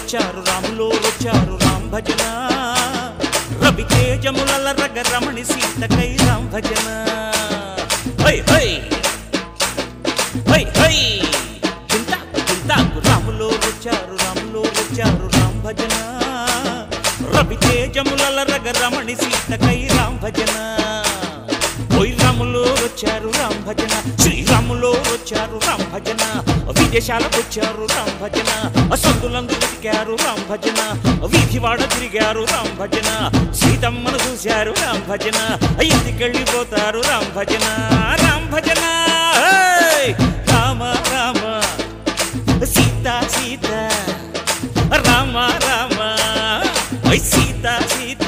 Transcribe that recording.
వచ్చారు రాములో వచ్చారు రామ్ భజన రవి తేజముల రగ రమణి సీతకై రామ్ భజన హై హై హై హై చింతాకు చింతాకు రాములో వచ్చారు రాములో వచ్చారు రామ్ భజన రవి తేజముల రగ రమణి సీతకై రామ్ భజన ఓయ్ రాములో వచ్చారు రామ్ భజన శ్రీరాములో వచ్చారు రామ్ భజన విదేశాలకు వచ్చారు రామ్ భజన సందులందు వెతికారు రామ్ భజన వీధివాడ తిరిగారు రామ్ భజన సీతమ్మను చూశారు రామ్ భజన ఇంటికెళ్ళిపోతారు రామ్ భజన రామ్ భజన హేయ్! రామ రామ సీత సీత రామ రామ ఓయ్ సీత సీత